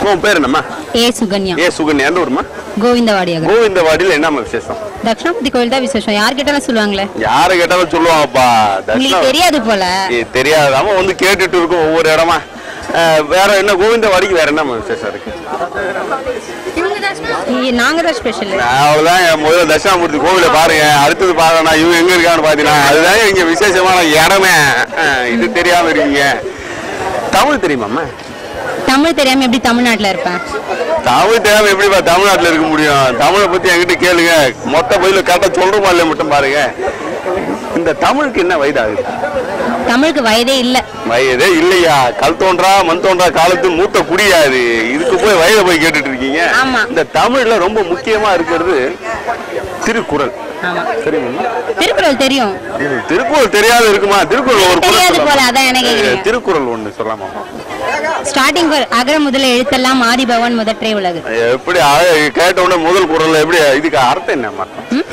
உன் பேர் என்னம்மா ஏ சுகன்யா ஏ சுகன்யா எந்த ஊருமா கோவிந்தவாடியாக கோவிந்தவாடியில் என்னம்மா விசேஷம் தட்சிணாமூர்த்தி கோயில் தான் விசேஷம் யார் கேட்டாலும் சொல்லுவாங்களே யாரை கேட்டாலும் சொல்லுவாங்கப்பா உங்களுக்கு தட்சிணா- தெரியாது போல ஏய், தெரியாதாம வந்து கேட்டுட்டு இருக்கோம் ஒவ்வொரு இடமா அஹ், வேற என்ன கோவிந்தவாடிக்கு வேற என்ன விசேஷம் இருக்கு இ- நாங்க தான் ஸ்பெஷல் அவ்வளவுதான் என் முதல்ல தட்சிணாமூர்த்தி கோவில பாருங்க அடுத்தது பாருங்க இவங்க எங்க இருக்கான்னு பாத்தீங்கன்னா அதுதான் இங்க விசேஷமான இடமே அஹ், இது தெரியாம இருக்கீங்க தமிழ் தெரியுமாம்மா தமிழ் தெரியாம எப்படி தமிழ்நாட்டுல இருப்பேன் தமிழ் தெரியாம எப்படிப்பா தமிழ்நாட்டுல இருக்க முடியும் தமிழை பத்தி என்கிட்ட கேளுங்க மொத்த பதில கரெக்டா சொல்றோமா இல்லையா மட்டும் பாருங்க இந்த தமிழுக்கு என்ன வயதாகுது தமிழுக்கு வயதே இல்ல வயதே இல்லையா கல் தோன்றா மண் தோன்றா காலத்து மூத்த குடியாது இதுக்கு போய் வயதை போய் கேட்டுட்டு இருக்கீங்க ஆமா. இந்த தமிழ்ல ரொம்ப முக்கியமா இருக்கிறது திருக்குறள் ஆமா சரிங்களா திருக்குறள் தெரியும் இது திருக்குறள் தெரியாத இருக்குமா திருக்குறள் ஒரு குறள் தெரியாது போல, சொல்லலாமா? அதான் என்ன கேக்குறீங்க? திருக்குறள் ஒண்ணு சொல்லாமா ஸ்டார்டிங் அகர முதல்ல எழுத்தெல்லாம் ஆதிபவன் முதற்றே உலகு எப்படி அழ- கேட்ட உடனே முதல் குறள் எப்படி இதுக்கு அர்த்தம் என்னம்மா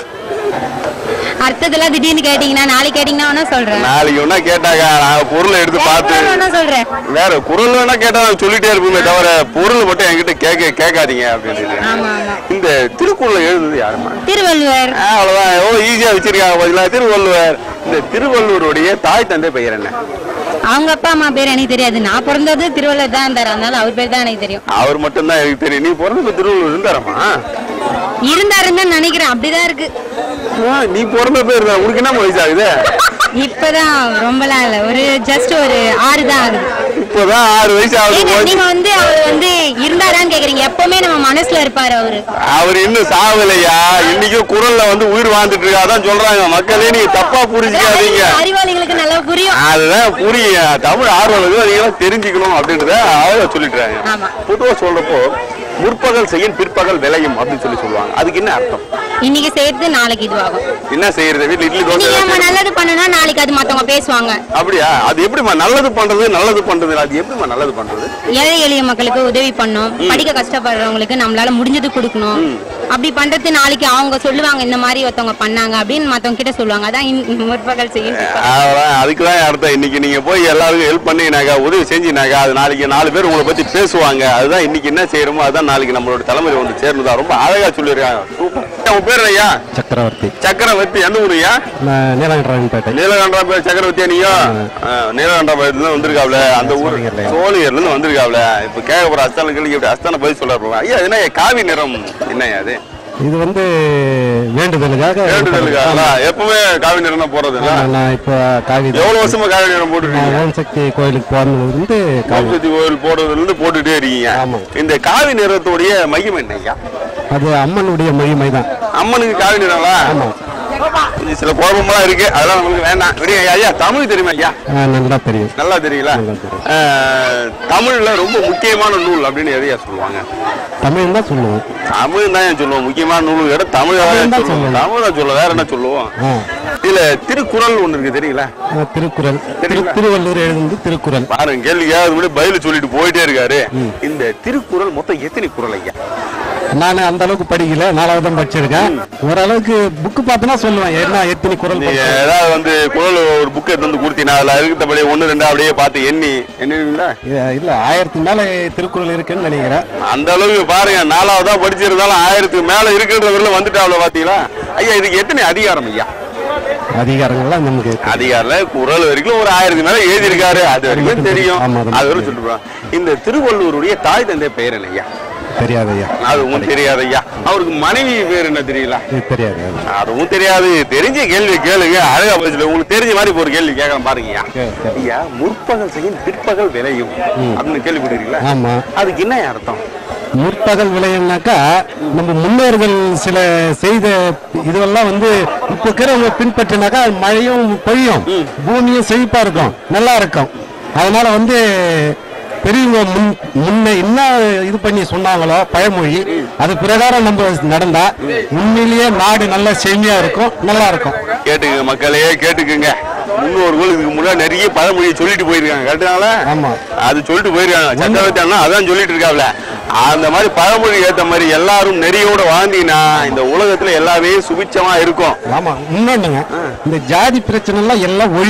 அர்த்தத்தெல்லாம் திடீர்னு கேட்டீங்கன்னா நாளைக்கு கேட்டீங்கன்னா வேணா சொல்றேன் நாளைக்கு ஒன்னா கேட்டாங்க நான் பொருளை எடுத்து பார்த்து வேற வேணா சொல்றேன் வேற குரல் வேணா கேட்டா நான் சொல்லிட்டே இருப்போமே தவிர பொருள் மட்டும் என்கிட்ட கேட்க கேட்காதீங்க அப்படின்னு ஆமா ஆமா இந்த திருக்குறளை எழுதுனது யாருமா திருவள்ளுவர் ஆ, அவ்வளவுதான் எவ்வளவு ஈஸியா வச்சிருக்காங்க பாத்தீங்களா திருவள்ளுவர் இந்த திருவள்ளுவருடைய தாய் தந்தை பெயர் என்ன அவங்க அப்பா அம்மா பேர் எனக்கு தெரியாது நான் பிறந்தது திருவள்ளுவர் தான் இருந்தாரு அதனால அவர் பேர் தான் எனக்கு தெரியும் அவர் மட்டும்தான் எனக்கு தெரியும் நீ பிறந்த திருவள்ளுவர் இருந்தாரம்மா இருந்தாருன்னு தான் நினைக்கிறேன் அப்படிதான் இருக்கு ஆ, நீ பிறந்த பேர் தான் உனக்கு என்ன வயசு ஆகுது இப்பதான் ரொம்பலாம் இல்ல ஒரு ஜஸ்ட் ஒரு ஆறு தான் ஆகுது இப்போதான் ஆறு வயசு ஏங்க, ஆகுது நீங்க வந்து அவர் வந்து இருந்தாரான்னு கேக்குறீங்க எப்பவுமே நம்ம மனசுல இருப்பாரு அவரு அவர் இன்னும் சாவலையா இன்னைக்கும் குரல்ல வந்து உயிர் வாழ்ந்துட்டு இருக்கா அதான் சொல்றாங்க மக்களே நீங்க தப்பா புரிஞ்சுக்காதீங்க அறிவாளிகளுக்கு நல்லா புரியும் அதுதான் புரியும் தமிழ் ஆர்வலர்கள் அதெல்லாம் தெரிஞ்சுக்கணும் அப்படின்றத அழகா சொல்லிட்டுறாங்க ஆமா. பொதுவா சொல்றப்போ முற்பகல் செய்யும் பிற்பகல் விளையும் அப்படின்னு சொல்லி சொல்லுவாங்க அதுக்கு என்ன அர்த்தம் இன்னைக்கு செய்யறது நாளைக்கு இதுவாகும் என்ன செய்யறது வீட்டுல இட்லி தோசை இன்னைக்கு நம்ம ஏதாவது நல்லது பண்ணனா நாளைக்கு அது மத்தவங்க பேசுவாங்க அப்படியா அது எப்படிம்மா நல்லது பண்றது நல்லது பண்றது அது எப்படிம்மா நல்லது பண்றது ஏழை எளிய மக்களுக்கு உதவி பண்ணணும் படிக்க கஷ்டப்படுறவங்களுக்கு நம்மளால முடிஞ்சது கொடுக்கணும் அப்படி பண்றது நாளைக்கு அவங்க சொல்லுவாங்க இந்த மாதிரி ஒருத்தவங்க பண்ணாங்க அப்படின்னு மத்தவங்க கிட்ட சொல்லுவாங்க அதான் இன்~ முற்பகல் செய்யும் பிற்பகல். அதான் அதுக்குதான் அர்த்தம் இன்னைக்கு நீங்க போய் எல்லாருக்கும் ஹெல்ப் பண்ணினாக்கா உதவி செஞ்சினாக்கா அது நாளைக்கு நாலு பேர் உங்களை பத்தி பேசுவாங்க அதுதான் இன்னைக்கு என்ன செய்யறோமோ அதான் நாளைக்கு நம்மளோட தலைமுறை வந்து சேர்ந்ததா ரொம்ப அழகா சொல்லிருக்காங்க சூப்பர் உன் பேர் ஐயா சக்கரவர்த்தி சக்கரவர்த்தி எந்த ஊருயா நான் நீலகண்டராயன்பேட்டை நீலகண்டா பேர் சக்கரவர்த்தியா நீயும் நீலகண்டா இருந்து வந்திருக்காப்ல அந்த ஊர் சோழிங்கர்ல. சோழியர்ல இருந்து வந்திருக்காப்ல இப்ப கேட்க போற அஸ்தான கேள்வி இப்படி அஸ்தான பதில் சொல்ல ஐயா என்ன காவி நிறம் என்னய்யா அது இது வந்து வேண்டுதலுக்காக வேண்டுதலுக்கா எப்பவுமே காவி நிறம் தான் போறது இல்ல? ஆமா, நான் இப்போ காவி எவ்வளவு வருஷமா காவி நிறம் போட்டுருக்கீங்க நான் ஓம் சக்தி கோயிலுக்கு போனதுல இருந்து காவி காவிரி கோயில் போடுறதுல இருந்து போட்டுட்டே இருக்கீங்க ஆமா. இந்த காவி நிறத்துடைய மகிமை என்னய்யா அது அம்மனுடைய மகிமை தான் அம்மனுக்கு காவி நிறங்களா ஆமா கொஞ்சம் சில குழப்பமெல்லாம் இருக்கு அதெல்லாம் நமக்கு வேண்டாம் விடுங்க ஐயா தமிழ் தெரியுமா ஐயா ஆ, நல்லா தெரியும் நல்லா தெரியல நல்லா தெரியும். அஹ், தமிழ்ல ரொம்ப முக்கியமான நூல் அப்படின்னு எதையா சொல்லுவாங்க தமிழ் தான் சொல்லுவோம் தமிழ் தான் ஏன் சொல்லுவோம் முக்கியமான நூல் கேட்ட தமிழ் தமிழ் தான் தான் சொல்லுவோம் சொல்லுவோம். தமிழ் தான் சொல்லுவோம் வேற என்ன சொல்லுவோம் ஆ இதுல திருக்குறள் ஒண்ணு இருக்கு தெரியல ஆ, திருக்குறள் திரு தெரியுங்களா? திருவள்ளுவர் எழுதுனது திருக்குறள் பாருங்க கேள்வி கேட்கறது முன்னாடி பதில் சொல்லிட்டு போயிட்டே இருக்காரு இந்த திருக்குறள் மொத்தம் எத்தனை குறள் ஐயா நான் அந்த அளவுக்கு படிக்கல நாலாவது தான் படிச்சிருக்கேன் ஓரளவுக்கு புக்கு பார்த்தனா சொல்லுவேன் என்ன எத்தனை குறள் நீங்க படிச்சேன். ஏதாவது வந்து குறள் ஒரு புக் எடுத்து வந்து கொடுத்தீங்கன்னா அதுல இருக்கிறபடி ஒண்ணு ரெண்டு அப்படியே பார்த்து எண்ணி எண்ணிங்களா இல்ல, இல்ல ஆயிரத்துக்கு மேல திருக்குறள் இருக்குன்னு நினைக்கிறேன் அந்த அளவுக்கு பாருங்க நாலாவதா படிச்சிருந்தாலும் ஆயிரத்துக்கு மேல இருக்குன்றதுல வந்துட்டாப்ல பாத்தீங்களா ஐயா இதுக்கு எத்தனை அதிகாரம் ஐயா அதிகாரங்கள்லாம் நமக்கு தெரியும். அதிகாரில குறள் வரைக்கும் ஒரு ஆயிரத்துக்கு மேல எழுதி இருக்காரு அது வரைக்கும் தெரியும் ஆமா, அது அது வரைக்கும் தெரியும். சொல்லிட்டு இந்த திருவள்ளுவருடைய தாய் தந்தை பெயர் என்ன ஐயா தெரியாது ஐயா அதுவும் தெரியாது ஐயா அவருக்கு மனைவி பேர் என்ன தெரியல இது தெரியாது அதுவும் தெரியாது தெரிஞ்ச கேள்வி கேளுங்க அழகா பதில் உங்களுக்கு தெரிஞ்ச மாதிரி இப்ப ஒரு கேள்வி கேட்கலாம் பாருங்க ஐயா கே- கே. ஐயா முற்பகல் செய்யும் பிற்பகல் விளையும் அப்படின்னு கேள்விப்பட்டிருக்கீங்களா ஆமா அதுக்கு என்ன அர்த்தம் முற்பகல் விளையம்னாக்கா நம்ம முன்னோர்கள் சில செய்த இதுவெல்லாம் வந்து இப்ப இருக்கிறவங்க பின்பற்றினாக்கா மழையும் பொழியும் பூமியும் செழிப்பா இருக்கும் நல்லா இருக்கும் அதனால வந்து பெரியவங்க முன் முன்ன என்ன இது பண்ணி சொன்னாங்களோ பழமொழி அது பிரகாரம் நம்ம நடந்தா உண்மையிலேயே நாடு நல்லா செழிமையா இருக்கும் நல்லா இருக்கும் கேட்டுக்குங்க மக்களே கேட்டுக்குங்க முன்னோர்கள் இதுக்கு முன்னாடி நிறைய பழமொழியை சொல்லிட்டு போயிருக்காங்க கேட்டாங்கள ஆமா. அது சொல்லிட்டு போயிருக்காங்க சக்கரவர்த்தி அண்ணா அதான் சொல்லிட்டு இருக்காப்ல அந்த மாதிரி பழமொழி ஏத்த மாதிரி எல்லாரும் நெறியோட வாழ்ந்தீங்கன்னா இந்த உலகத்துல எல்லாமே சுபிச்சமா இருக்கும் ஆமா இன்னொன்னுங்க இந்த ஜாதி பிரச்சனை எல்லாம் எல்லாம் ஒழியணும்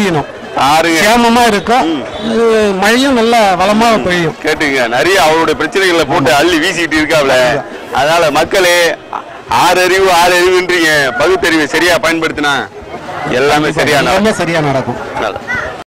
பாருங்க சேமமா இருக்கும் அஹ் மழையும் நல்லா வளமா பெய்யும் கேட்டுங்க நிறைய அவருடைய பிரச்சனைகளை போட்டு அள்ளி வீசிக்கிட்டு இருக்காப்ல அதனால மக்களே ஆறு அறிவு ஆறு அறிவுன்றீங்க பகுத்தறிவை சரியா பயன்படுத்தினா எல்லாமே சரியா நடக்கும் எல்லாமே சரியா நடக்கும் நல்லது.